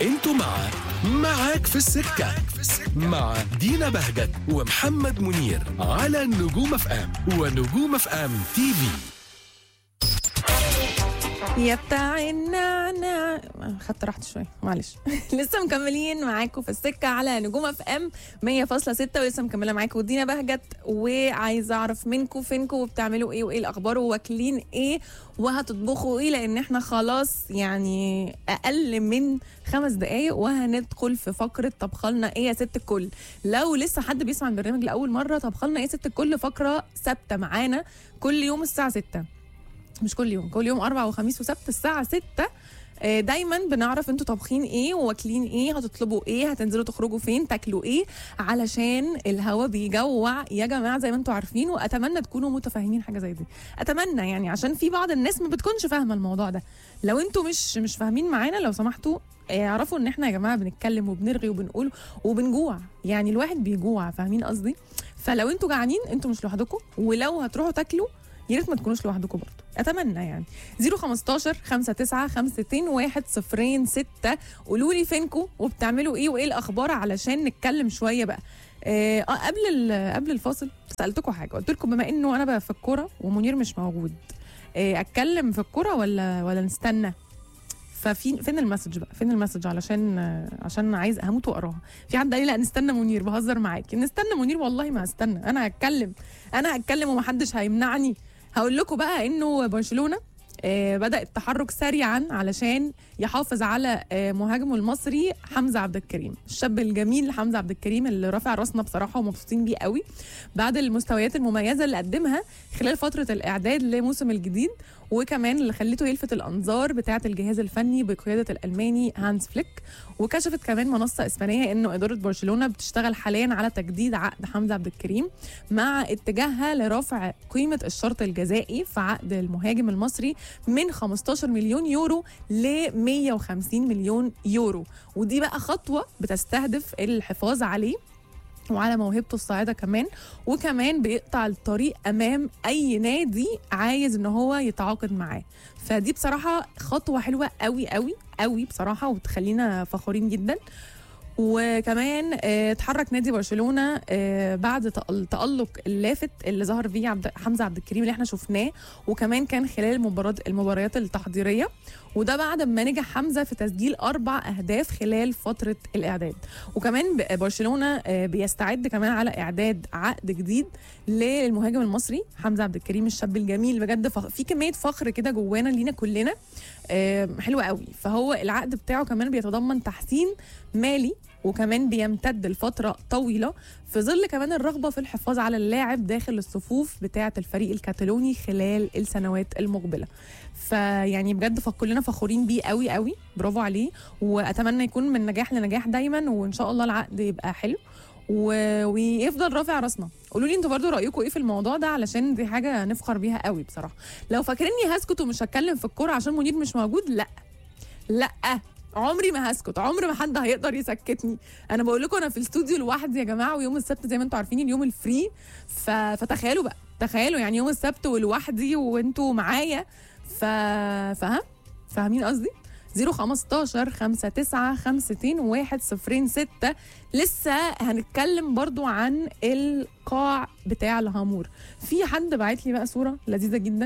انتوا مع معاك في السكة مع دينا بهجت ومحمد منير على نجوم اف ام ونجوم اف ام تي في يا بتاع النعناع خدت راحتي شويه معلش لسه مكملين معاكم في السكه على نجوم اف ام 100.6 ولسه مكمله معاكم ودينا بهجت وعايزه اعرف منكم فينكم وبتعملوا ايه وايه الاخبار وواكلين ايه وهتطبخوا ايه لان احنا خلاص يعني اقل من خمس دقايق وهندخل في فقره طبخلنا ايه يا ست الكل لو لسه حد بيسمع البرنامج لاول مره طبخلنا ايه يا ست الكل فقره ثابته معانا كل يوم الساعه 6 مش كل يوم كل يوم اربع وخميس وسبت الساعه 6 آه، دايما بنعرف انتوا طابخين ايه وواكلين ايه هتطلبوا ايه هتنزلوا تخرجوا فين تاكلوا ايه علشان الهوا بيجوع يا جماعه زي ما انتوا عارفين واتمنى تكونوا متفاهمين حاجه زي دي اتمنى يعني عشان في بعض الناس ما بتكونش فاهمه الموضوع ده لو انتوا مش مش فاهمين معانا لو سمحتوا آه، اعرفوا ان احنا يا جماعه بنتكلم وبنرغي وبنقول وبنجوع يعني الواحد بيجوع فاهمين قصدي فلو انتوا جعانين انتوا مش لوحدكم ولو هتروحوا تاكلوا يا ريت ما تكونوش لوحدكم برضه اتمنى يعني 015 59 52 1 0 6 قولوا لي فينكم وبتعملوا ايه وايه الاخبار علشان نتكلم شويه بقى آه آه، قبل ال- قبل الفاصل سالتكم حاجه قلت لكم بما انه انا بقى في الكوره ومنير مش موجود آه اتكلم في الكوره ولا ولا نستنى ففين فين المسج بقى فين المسج علشان آه، عشان عايز هموت واقراها في حد قال لي لا نستنى منير بهزر معاكي نستنى منير والله ما هستنى انا هتكلم انا هتكلم ومحدش هيمنعني هقول لكم بقى انه برشلونه آه، بدأ التحرك سريعا علشان يحافظ على آه، مهاجمه المصري حمزة عبد الكريم الشاب الجميل حمزة عبد الكريم اللي رافع راسنا بصراحة ومبسوطين بيه قوي بعد المستويات المميزة اللي قدمها خلال فترة الإعداد لموسم الجديد وكمان اللي خلته يلفت الأنظار بتاعة الجهاز الفني بقيادة الألماني هانز فليك وكشفت كمان منصة إسبانية إنه إدارة برشلونة بتشتغل حاليا على تجديد عقد حمزة عبد الكريم مع اتجاهها لرفع قيمة الشرط الجزائي في عقد المهاجم المصري من 15 مليون يورو ل 150 مليون يورو ودي بقى خطوة بتستهدف الحفاظ عليه وعلى موهبته الصاعدة كمان وكمان بيقطع الطريق أمام أي نادي عايز إن هو يتعاقد معاه فدي بصراحة خطوة حلوة قوي قوي قوي بصراحة وتخلينا فخورين جدا وكمان آه، اتحرك نادي برشلونه آه، بعد تأ- التألق اللافت اللي ظهر فيه عبد حمزه عبد الكريم اللي احنا شفناه وكمان كان خلال المباراه المباريات التحضيريه وده بعد ما نجح حمزه في تسجيل اربع اهداف خلال فتره الاعداد وكمان ب- برشلونه آه، بيستعد كمان على اعداد عقد جديد للمهاجم المصري حمزه عبد الكريم الشاب الجميل بجد فخ... في كميه فخر كده جوانا لينا كلنا آه، حلوه قوي فهو العقد بتاعه كمان بيتضمن تحسين مالي وكمان بيمتد لفترة طويلة في ظل كمان الرغبة في الحفاظ على اللاعب داخل الصفوف بتاعة الفريق الكتالوني خلال السنوات المقبلة فيعني بجد فكلنا فخورين بيه قوي قوي برافو عليه واتمنى يكون من نجاح لنجاح دايما وان شاء الله العقد يبقى حلو و... ويفضل رافع راسنا قولوا لي انتوا برضو رايكم ايه في الموضوع ده علشان دي حاجه نفخر بيها قوي بصراحه لو فاكريني هسكت ومش هتكلم في الكوره عشان منير مش موجود لا لا عمري ما هسكت عمري ما حد هيقدر يسكتني انا بقول لكم انا في الاستوديو لوحدي يا جماعه ويوم السبت زي ما انتم عارفين اليوم الفري ف... فتخيلوا بقى تخيلوا يعني يوم السبت ولوحدي وانتوا معايا ف فاهم فاهمين قصدي 015 59 52 106 لسه هنتكلم برضو عن القاع بتاع الهامور في حد بعت لي بقى صوره لذيذه جدا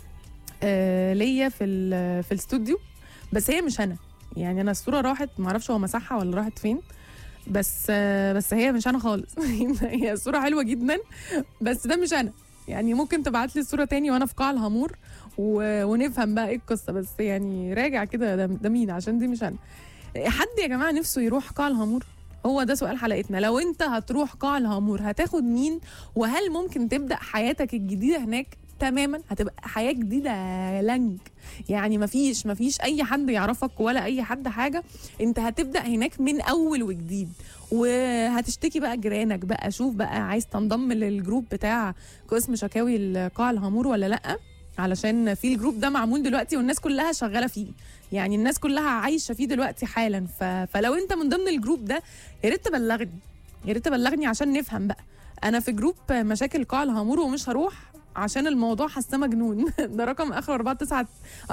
آه ليا في ال- في الاستوديو بس هي مش انا يعني انا الصوره راحت معرفش هو مسحها ولا راحت فين بس آه بس هي مش انا خالص هي الصوره حلوه جدا بس ده مش انا يعني ممكن تبعت لي الصوره تاني وانا في قاع الهامور و... ونفهم بقى ايه القصه بس يعني راجع كده ده, ده مين عشان دي مش انا حد يا جماعه نفسه يروح قاع الهامور هو ده سؤال حلقتنا لو انت هتروح قاع الهامور هتاخد مين وهل ممكن تبدا حياتك الجديده هناك تماما هتبقى حياه جديده لنج يعني مفيش مفيش اي حد يعرفك ولا اي حد حاجه انت هتبدا هناك من اول وجديد وهتشتكي بقى جيرانك بقى شوف بقى عايز تنضم للجروب بتاع قسم شكاوي قاع الهامور ولا لا علشان في الجروب ده معمول دلوقتي والناس كلها شغاله فيه يعني الناس كلها عايشه فيه دلوقتي حالا ف... فلو انت من ضمن الجروب ده يا ريت تبلغني يا ريت تبلغني عشان نفهم بقى انا في جروب مشاكل قاع الهامور ومش هروح عشان الموضوع حاساه مجنون ده رقم اخره 496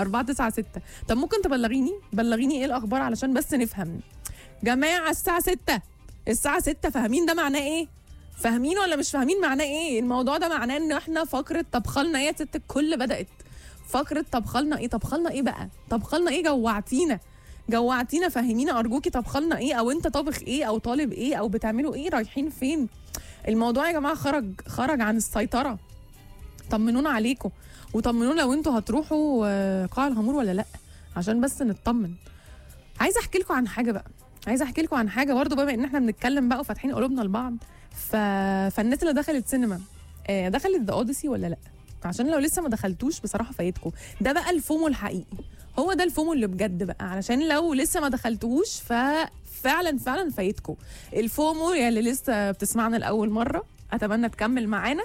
496 طب ممكن تبلغيني بلغيني ايه الاخبار علشان بس نفهم جماعه الساعه 6 الساعه 6 فاهمين ده معناه ايه فاهمين ولا مش فاهمين معناه ايه الموضوع ده معناه ان احنا فقره طبخلنا ايه يا ست الكل بدات فقره طبخلنا ايه طبخلنا ايه بقى طبخلنا ايه جوعتينا جوعتينا فهمينا ارجوكي طبخلنا ايه او انت طابخ ايه او طالب ايه او بتعملوا ايه رايحين فين الموضوع يا جماعه خرج خرج عن السيطره طمنونا عليكم وطمنونا لو انتوا هتروحوا آه، قاع الغمور ولا لا عشان بس نطمن عايزه احكي لكم عن حاجه بقى عايزه احكي لكم عن حاجه برضو بما ان احنا بنتكلم بقى وفاتحين قلوبنا لبعض ف... فالناس اللي دخلت سينما آه، دخلت ذا اوديسي ولا لا عشان لو لسه ما دخلتوش بصراحه فايتكم ده بقى الفومو الحقيقي هو ده الفومو اللي بجد بقى علشان لو لسه ما دخلتوش ففعلا فعلا فايتكم الفومو يا اللي لسه بتسمعنا لاول مره اتمنى تكمل معانا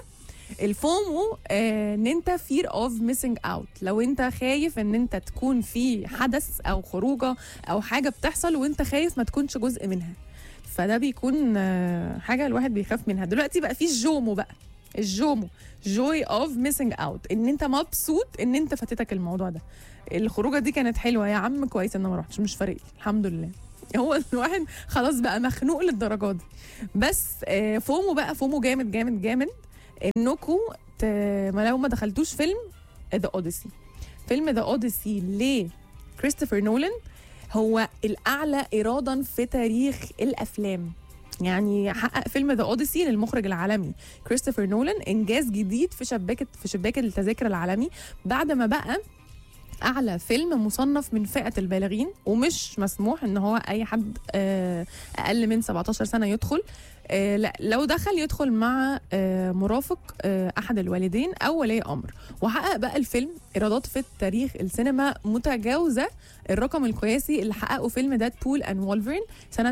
الفومو آه، ان انت فير اوف ميسنج اوت لو انت خايف ان انت تكون في حدث او خروجه او حاجه بتحصل وانت خايف ما تكونش جزء منها فده بيكون آه، حاجه الواحد بيخاف منها دلوقتي بقى في الجومو بقى الجومو جوي اوف ميسنج اوت ان انت مبسوط ان انت فاتتك الموضوع ده الخروجه دي كانت حلوه يا عم كويس ان انا ما رحتش مش فارق لي الحمد لله هو الواحد خلاص بقى مخنوق للدرجه دي بس آه، فومو بقى فومو جامد جامد جامد انكم ت... ما لو ما دخلتوش فيلم ذا اوديسي فيلم ذا اوديسي لكريستوفر نولان هو الاعلى ايرادا في تاريخ الافلام يعني حقق فيلم ذا اوديسي للمخرج العالمي كريستوفر نولان انجاز جديد في شباكه في شباك التذاكر العالمي بعد ما بقى اعلى فيلم مصنف من فئه البالغين ومش مسموح ان هو اي حد آه، اقل من 17 سنه يدخل آه، لا لو دخل يدخل مع آه، مرافق آه، احد الوالدين او ولي امر وحقق بقى الفيلم ايرادات في التاريخ السينما متجاوزه الرقم القياسي اللي حققه فيلم داد بول اند وولفرين سنه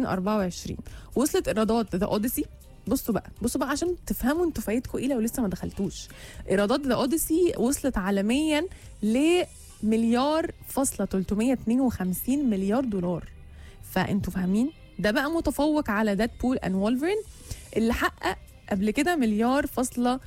2024 وصلت ايرادات ذا اوديسي بصوا بقى بصوا بقى عشان تفهموا انتوا فايتكم ايه لو لسه ما دخلتوش ايرادات ذا اوديسي وصلت عالميا لمليار فاصلة 352 مليار دولار فانتوا فاهمين ده بقى متفوق على داد بول اند وولفرين اللي حقق قبل كده مليار فاصلة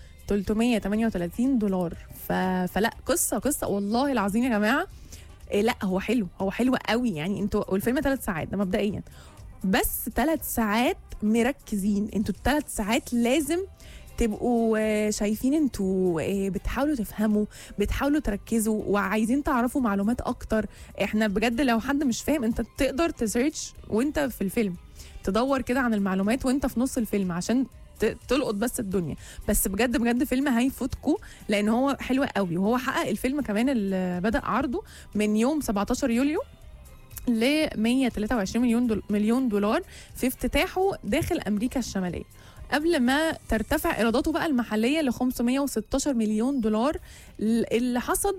338 دولار ف... فلا قصه قصه والله العظيم يا جماعه إيه لا هو حلو هو حلو قوي يعني انتوا والفيلم ثلاث ساعات ده مبدئيا بس ثلاث ساعات مركزين انتوا الثلاث ساعات لازم تبقوا آه، شايفين انتوا آه، بتحاولوا تفهموا بتحاولوا تركزوا وعايزين تعرفوا معلومات اكتر احنا بجد لو حد مش فاهم انت تقدر تسيرش وانت في الفيلم تدور كده عن المعلومات وانت في نص الفيلم عشان ت- تلقط بس الدنيا بس بجد بجد فيلم هيفوتكوا لان هو حلو قوي وهو حقق الفيلم كمان اللي بدا عرضه من يوم 17 يوليو ل 123 مليون دول مليون دولار في افتتاحه داخل امريكا الشماليه قبل ما ترتفع ايراداته بقى المحليه ل 516 مليون دولار ال- اللي حصد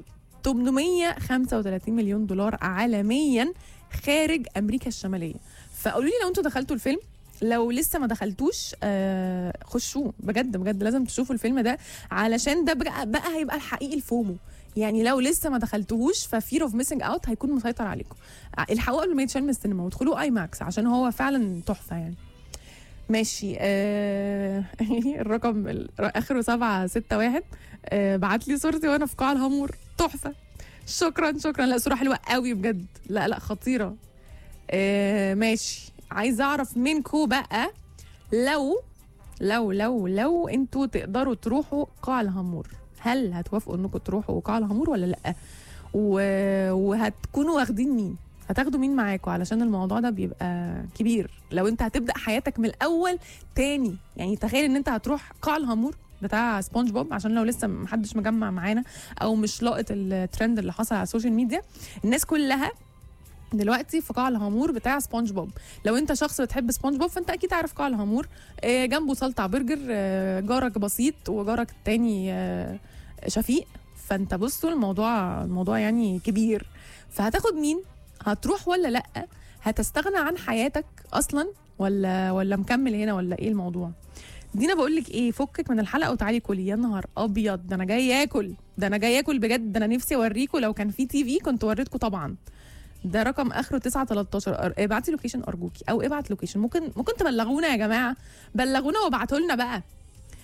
835 مليون دولار عالميا خارج امريكا الشماليه فقولوا لي لو انتوا دخلتوا الفيلم لو لسه ما دخلتوش آه خشوه بجد بجد لازم تشوفوا الفيلم ده علشان ده بقى, بقى هيبقى الحقيقي الفومو يعني لو لسه ما دخلتوهوش ففير اوف ميسنج اوت هيكون مسيطر عليكم ع- الحقوه قبل ما يتشال من السينما وادخلوا اي ماكس عشان هو فعلا تحفه يعني ماشي آه الرقم ال- اخره سبعة ستة واحد آه بعت لي صورتي وانا في قاع الهامور تحفه شكرا شكرا لا صوره حلوه قوي بجد لا لا خطيره آه ماشي عايزه اعرف منكم بقى لو لو لو لو انتوا تقدروا تروحوا قاع الهامور هل هتوافقوا انكم تروحوا قاع الهامور ولا لا و... وهتكونوا واخدين مين هتاخدوا مين معاكم علشان الموضوع ده بيبقى كبير لو انت هتبدا حياتك من الاول تاني يعني تخيل ان انت هتروح قاع الهامور بتاع سبونج بوب عشان لو لسه محدش مجمع معانا او مش لاقط الترند اللي حصل على السوشيال ميديا الناس كلها دلوقتي في قاع الهامور بتاع سبونج بوب لو انت شخص بتحب سبونج بوب فانت اكيد عارف قاع الهامور آه، جنبه سلطع برجر آه، جارك بسيط وجارك التاني آه، شفيق فانت بصوا الموضوع الموضوع يعني كبير فهتاخد مين هتروح ولا لا هتستغنى عن حياتك اصلا ولا ولا مكمل هنا ولا ايه الموضوع دينا بقول لك ايه فكك من الحلقه وتعالي كلي يا نهار ابيض ده انا جاي اكل ده انا جاي اكل بجد ده انا نفسي اوريكم لو كان في تي في كنت وريتكم طبعا ده رقم اخره 9 13 أر- ابعتي لوكيشن ارجوكي او ابعت لوكيشن ممكن ممكن تبلغونا يا جماعه بلغونا وابعتوا لنا بقى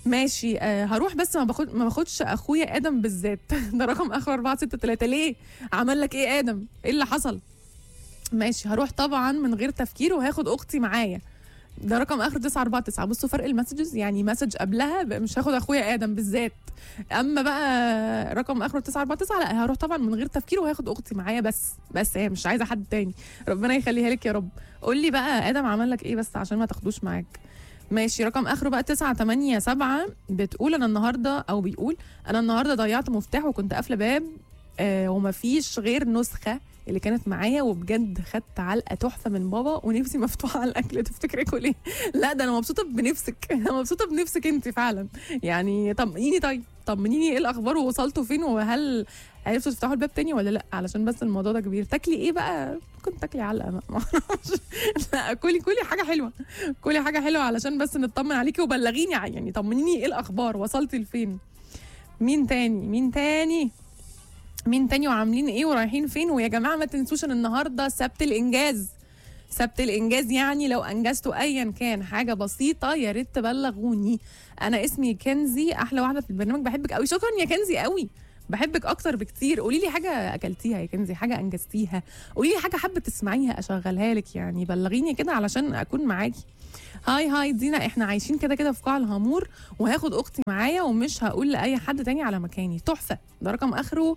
ماشي آه هروح بس ما باخد ما باخدش اخويا ادم بالذات ده رقم اخر 463 ليه عمل لك ايه ادم ايه اللي حصل ماشي هروح طبعا من غير تفكير وهاخد اختي معايا ده رقم اخر 949 بصوا فرق المسجز يعني مسج قبلها ب- مش هاخد اخويا ادم بالذات اما بقى رقم اخره 949 لا هروح طبعا من غير تفكير وهاخد اختي معايا بس بس هي مش عايزه حد تاني ربنا يخليها لك يا رب قول لي بقى ادم عمل لك ايه بس عشان ما تاخدوش معاك ماشي رقم اخره بقى 987 بتقول انا النهارده او بيقول انا النهارده ضيعت مفتاح وكنت قافله باب آه ومفيش غير نسخه اللي كانت معايا وبجد خدت علقه تحفه من بابا ونفسي مفتوحه على الاكل تفتكري اكل ايه لا ده انا مبسوطه بنفسك انا مبسوطه بنفسك انت فعلا يعني طمنيني طيب طمنيني ايه الاخبار ووصلتوا فين وهل عرفتوا تفتحوا الباب تاني ولا لا علشان بس الموضوع ده كبير تاكلي ايه بقى كنت تاكلي علقه ما ما اعرفش لا كلي كلي حاجه حلوه كلي حاجه حلوه علشان بس نطمن عليكي وبلغيني ع- يعني طمنيني ايه الاخبار وصلتي لفين مين تاني مين تاني مين تاني وعاملين ايه ورايحين فين ويا جماعه ما تنسوش ان النهارده سبت الانجاز سبت الانجاز يعني لو انجزتوا ايا كان حاجه بسيطه يا ريت تبلغوني انا اسمي كنزي احلى واحده في البرنامج بحبك قوي شكرا يا كنزي قوي بحبك اكتر بكتير قولي لي حاجه اكلتيها يا كنزي حاجه انجزتيها قولي لي حاجه حابه تسمعيها اشغلها لك يعني بلغيني كده علشان اكون معاكي هاي هاي دينا احنا عايشين كده كده في قاع الهامور وهاخد اختي معايا ومش هقول لاي حد تاني على مكاني تحفه ده رقم اخره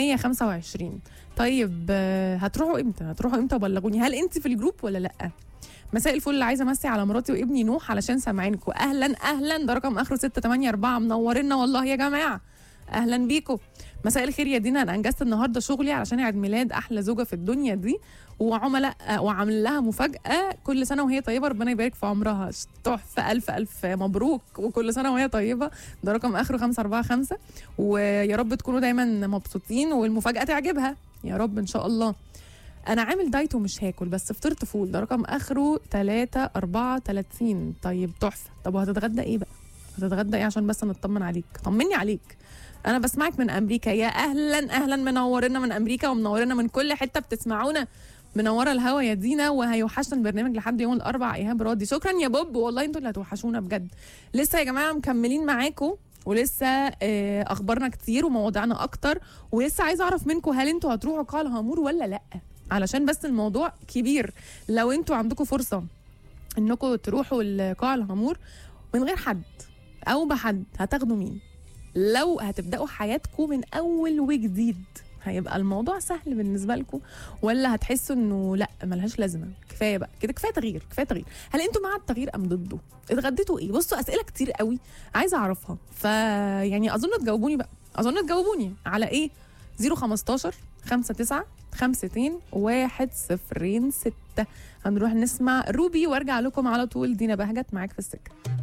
125 طيب آه، هتروحوا امتى هتروحوا امتى وبلغوني هل انت في الجروب ولا لا مساء الفل عايزه امسي على مراتي وابني نوح علشان سامعينكم اهلا اهلا ده رقم اخره 684 منورنا والله يا جماعه اهلا بيكم مساء الخير يا دينا انا انجزت النهارده شغلي علشان عيد ميلاد احلى زوجه في الدنيا دي وعملاء آه، وعامل لها مفاجاه كل سنه وهي طيبه ربنا يبارك في عمرها تحفه الف الف مبروك وكل سنه وهي طيبه ده رقم اخره 545 ويا رب تكونوا دايما مبسوطين والمفاجاه تعجبها يا رب ان شاء الله انا عامل دايت ومش هاكل بس فطرت فول ده رقم اخره 3 34 طيب تحفه طب وهتتغدى ايه بقى هتتغدى ايه عشان بس نطمن عليك طمني عليك انا بسمعك من امريكا يا اهلا اهلا منورنا من امريكا ومنورنا من كل حته بتسمعونا منوره الهوا يا دينا وهيوحشنا البرنامج لحد يوم الاربع ايهاب راضي شكرا يا بوب والله انتوا اللي هتوحشونا بجد لسه يا جماعه مكملين معاكم ولسه آه، اخبارنا كتير ومواضيعنا اكتر ولسه عايزه اعرف منكم هل انتوا هتروحوا قاع الهامور ولا لا علشان بس الموضوع كبير لو انتوا عندكم فرصه انكم تروحوا لقاع الهامور من غير حد او بحد هتاخدوا مين لو هتبداوا حياتكم من اول وجديد هيبقى الموضوع سهل بالنسبه لكم ولا هتحسوا انه لا ملهاش لازمه كفايه بقى كده كفايه تغيير كفايه تغيير هل انتوا مع التغيير ام ضده اتغديتوا ايه بصوا اسئله كتير قوي عايزه اعرفها فيعني اظن تجاوبوني بقى اظن تجاوبوني على ايه 015 59 52 1 0 6 هنروح نسمع روبي وارجع لكم على طول دينا بهجت معاك في السكه